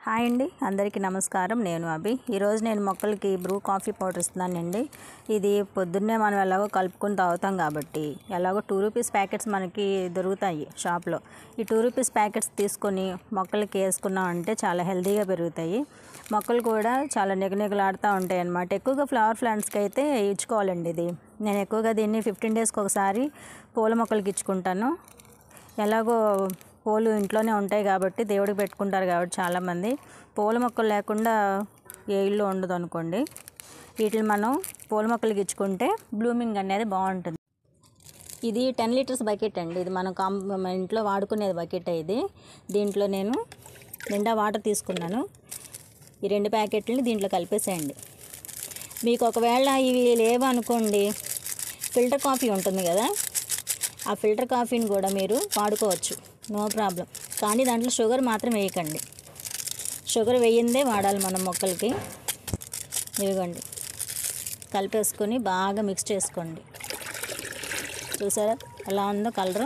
Hi అండి అందరికీ నమస్కారం నేను అభి ఈరోజు నేను మొక్కలకి బ్రూ కాఫీ పౌడర్ ఇస్తున్నానండి ఇది పొద్దున్నే మనం ఎలాగో కలుపుకొని తాగుతాం కాబట్టి ఎలాగో టూ రూపీస్ ప్యాకెట్స్ మనకి దొరుకుతాయి షాప్లో ఈ టూ రూపీస్ ప్యాకెట్స్ తీసుకొని మొక్కలకి వేసుకున్నాం అంటే చాలా హెల్తీగా పెరుగుతాయి మొక్కలు కూడా చాలా నిగనిగలాడుతూ ఉంటాయి అన్నమాట ఎక్కువగా ఫ్లవర్ ప్లాంట్స్కి అయితే ఇచ్చుకోవాలండి ఇది నేను ఎక్కువగా దీన్ని ఫిఫ్టీన్ డేస్కి ఒకసారి పూల మొక్కలకి ఇచ్చుకుంటాను ఎలాగో పూలు ఇంట్లోనే ఉంటాయి కాబట్టి దేవుడికి పెట్టుకుంటారు కాబట్టి చాలామంది పూల మొక్కలు లేకుండా ఏ ఇల్లు ఉండదు అనుకోండి వీటిని మనం పూల మొక్కలకి ఇచ్చుకుంటే బ్లూమింగ్ అనేది బాగుంటుంది ఇది టెన్ లీటర్స్ బకెట్ అండి ఇది మనం కాం మన ఇంట్లో వాడుకునేది బకెట్ ఇది దీంట్లో నేను నిండా వాటర్ తీసుకున్నాను ఈ రెండు ప్యాకెట్లని దీంట్లో కలిపేసేయండి మీకు ఒకవేళ ఇవి లేవు అనుకోండి ఫిల్టర్ కాఫీ ఉంటుంది కదా ఆ ఫిల్టర్ కాఫీని కూడా మీరు వాడుకోవచ్చు నో ప్రాబ్లం కానీ దాంట్లో షుగర్ మాత్రం వేయకండి షుగర్ వేయిందే వాడాలి మనం మొక్కలకి ఇదిగోండి కలిపేసుకొని బాగా మిక్స్ చేసుకోండి చూసారా ఎలా ఉందో కలరు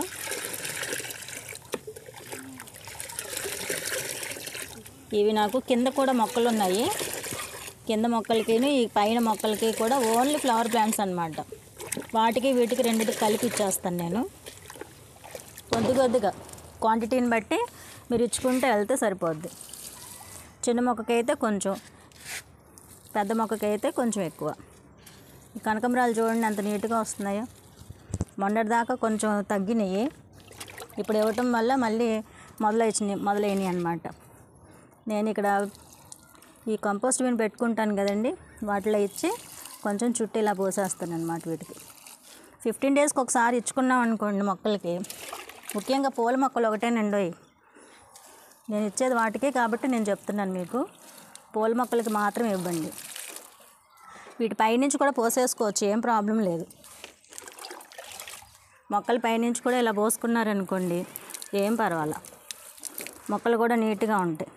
ఇవి నాకు కింద కూడా మొక్కలు ఉన్నాయి కింద మొక్కలకి ఈ పైన మొక్కలకి కూడా ఓన్లీ ఫ్లవర్ ప్లాంట్స్ అన్నమాట వాటికి వీటికి రెండింటికి కలిపి ఇచ్చేస్తాను నేను కొద్ది కొద్దిగా క్వాంటిటీని బట్టి మీరు ఇచ్చుకుంటే వెళ్తే సరిపోద్ది చిన్న మొక్కకైతే కొంచెం పెద్ద మొక్కకైతే కొంచెం ఎక్కువ ఈ కనకంబరాలు చూడండి ఎంత నీట్గా వస్తున్నాయో మొన్నటిదాకా కొంచెం తగ్గినాయి ఇప్పుడు ఇవ్వటం వల్ల మళ్ళీ మొదలైచినాయి మొదలైనవి అనమాట నేను ఇక్కడ ఈ కంపోస్ట్ బిన్ పెట్టుకుంటాను కదండి వాటిలో ఇచ్చి కొంచెం చుట్టూ ఇలా పోసేస్తాను అనమాట వీటికి ఫిఫ్టీన్ డేస్కి ఒకసారి ఇచ్చుకున్నాం అనుకోండి మొక్కలకి ముఖ్యంగా పూల మొక్కలు ఒకటేనండి నేను ఇచ్చేది వాటికే కాబట్టి నేను చెప్తున్నాను మీకు పూల మొక్కలకి మాత్రం ఇవ్వండి వీటి పైనుంచి కూడా పోసేసుకోవచ్చు ఏం ప్రాబ్లం లేదు మొక్కల పైనుంచి కూడా ఇలా పోసుకున్నారనుకోండి ఏం పర్వాలా మొక్కలు కూడా నీట్గా ఉంటాయి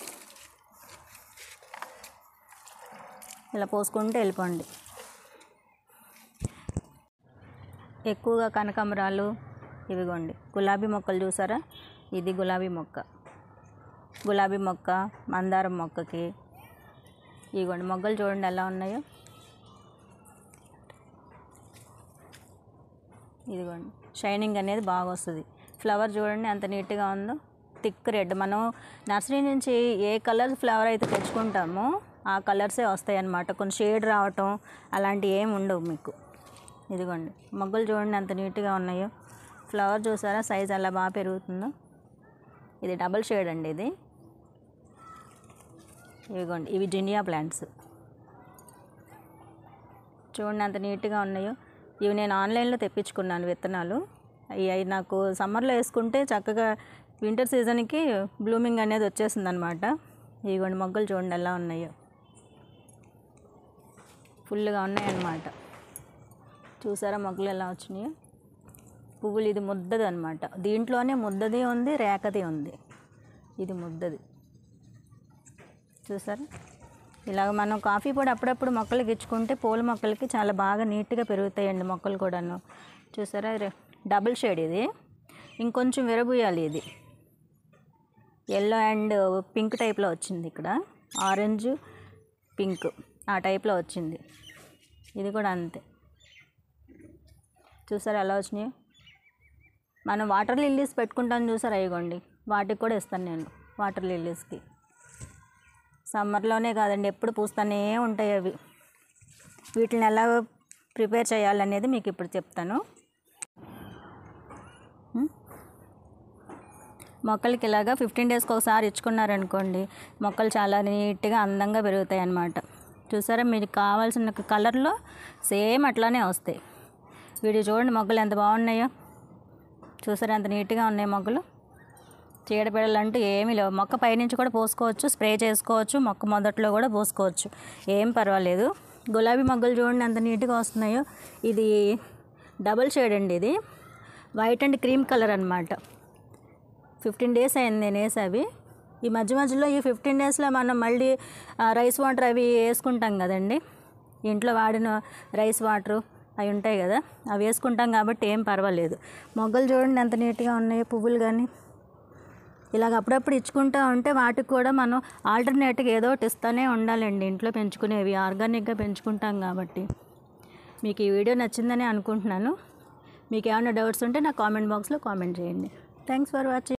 ఇలా పోసుకుంటూ వెళ్ళిపోండి ఎక్కువగా కనకాంబరాలు ఇవిగోండి గులాబీ మొక్కలు చూసారా ఇది గులాబీ మొక్క గులాబీ మొక్క మందారం మొక్కకి ఇదిగోండి మొగ్గలు చూడండి ఎలా ఉన్నాయో ఇదిగోండి షైనింగ్ అనేది బాగా వస్తుంది ఫ్లవర్ చూడండి ఎంత నీట్గా ఉందో థిక్ రెడ్ మనం నర్సరీ నుంచి ఏ కలర్ ఫ్లవర్ అయితే తెచ్చుకుంటామో ఆ కలర్సే వస్తాయి అన్నమాట కొన్ని షేడ్ రావటం అలాంటివి ఏమి ఉండవు మీకు ఇదిగోండి మొగ్గలు చూడండి ఎంత నీట్గా ఉన్నాయో ఫ్లవర్ చూసారా సైజ్ అలా బాగా పెరుగుతుందో ఇది డబల్ షేడ్ అండి ఇది ఇవిగోండి ఇవి జినియా ప్లాంట్స్ చూడండి ఎంత నీట్గా ఉన్నాయో ఇవి నేను ఆన్లైన్లో తెప్పించుకున్నాను విత్తనాలు అవి అవి నాకు సమ్మర్లో వేసుకుంటే చక్కగా వింటర్ సీజన్కి బ్లూమింగ్ అనేది వచ్చేసింది అనమాట ఇదిగోండి మొగ్గలు చూడండి ఎలా ఉన్నాయో ఫుల్గా ఉన్నాయన్నమాట చూసారా మొగ్గలు ఎలా వచ్చినాయో పువ్వులు ఇది ముద్దది అనమాట దీంట్లోనే ముద్దది ఉంది రేఖది ఉంది ఇది ముద్దది చూసారా ఇలాగ మనం కాఫీ పొడి అప్పుడప్పుడు మొక్కలకి ఇచ్చుకుంటే పూల మొక్కలకి చాలా బాగా నీట్గా పెరుగుతాయండి మొక్కలు కూడాను చూసారా రె- డబుల్ షేడ్ ఇది ఇంకొంచెం విరబూయాలి ఇది ఎల్లో అండ్ పింక్ టైప్లో వచ్చింది ఇక్కడ ఆరెంజ్ పింక్ ఆ టైప్లో వచ్చింది ఇది కూడా అంతే చూసారా ఎలా వచ్చినాయి మనం వాటర్ లిల్లీస్ పెట్టుకుంటాను చూసారా ఇగోండి వాటికి కూడా ఇస్తాను నేను వాటర్ లిల్లీస్కి సమ్మర్లోనే కాదండి ఎప్పుడు పూస్తూనే ఉంటాయి అవి వీటిని ఎలా ప్రిపేర్ చేయాలనేది మీకు ఇప్పుడు చెప్తాను ఉం? మొక్కలకి ఇలాగా ఫిఫ్టీన్ డేస్కి ఒకసారి ఇచ్చుకున్నారనుకోండి మొక్కలు చాలా నీట్గా అందంగా పెరుగుతాయి అన్నమాట చూసారా మీకు కావాల్సిన కలర్లో సేమ్ అట్లానే వస్తాయి వీడియో చూడండి మొగ్గలు ఎంత బాగున్నాయో చూసారా ఎంత నీట్గా ఉన్నాయి మొగ్గలు చీడపీడలు అంటూ ఏమీ లేవు మొక్క పైనుంచి కూడా పోసుకోవచ్చు స్ప్రే చేసుకోవచ్చు మొక్క మొదట్లో కూడా పోసుకోవచ్చు ఏం పర్వాలేదు గులాబీ మొగ్గలు చూడండి ఎంత నీట్గా వస్తున్నాయో ఇది డబుల్ షేడ్ అండి ఇది వైట్ అండ్ క్రీమ్ కలర్ అనమాట ఫిఫ్టీన్ డేస్ అయింది నేను వేసి అవి ఈ మధ్య మధ్యలో ఈ ఫిఫ్టీన్ డేస్లో మనం మళ్ళీ ఆ, రైస్ వాటర్ అవి వేసుకుంటాం కదండి ఇంట్లో వాడిన రైస్ వాటరు అవి ఉంటాయి కదా అవి వేసుకుంటాం కాబట్టి ఏం పర్వాలేదు మొగ్గలు చూడండి ఎంత నీట్గా ఉన్నాయో పువ్వులు కానీ ఇలాగ అప్పుడప్పుడు ఇచ్చుకుంటూ ఉంటే వాటికి కూడా మనం ఆల్టర్నేట్గా ఏదో ఒకటి ఇస్తూనే ఉండాలండి ఇంట్లో పెంచుకునేవి ఆర్గానిక్గా పెంచుకుంటాం కాబట్టి మీకు ఈ వీడియో నచ్చిందని అనుకుంటున్నాను మీకు ఏమైనా డౌట్స్ ఉంటే నా కామెంట్ బాక్స్లో కామెంట్ చేయండి థ్యాంక్స్ ఫర్ వాచింగ్